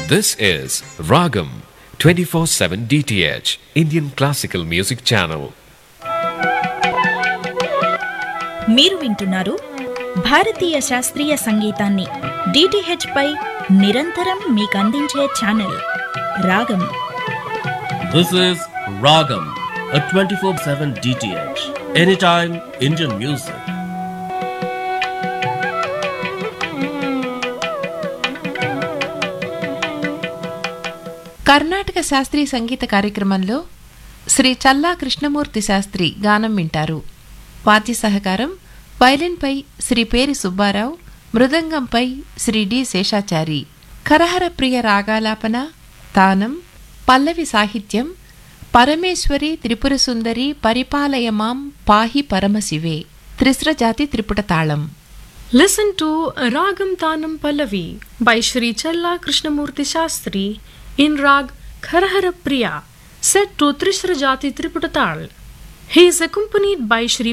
This is Ragam 24/7 DTH Indian Classical Music Channel. మీరు వింటున్నారు భారతీయ శాస్త్రీయ సంగీతాన్ని డిటిహెచ్ పై నిరంతరం మీకు అందించే ఛానల్ రాగం This is Ragam, a 24 7 DTH. Anytime Indian music. Karnataka శాస్త్రీయ సంగీత కార్యక్రమంలో శ్రీ చల్లా కృష్ణమూర్తి శాస్త్రి గానం వింటారు వాద్య సహకారం వైలిన్పై శ్రీ పేరి సుబ్బారావు మృదంగంపై శ్రీ డి శేషాచారి కరహర ప్రియ రాగాలాపన తానం పల్లవి సాహిత్యం పరమేశ్వరి త్రిపుర సుందరి పరిపాలయమాం పాహి పరమశివే త్రిస్ర జాతి త్రిపుట తాళం Listen to Ragam Tanam Pallavi by Sri Challa Krishnamurti Shastri in Rag Kharahara Priya, set to Trishra Jati Triputatal. He is accompanied by Sri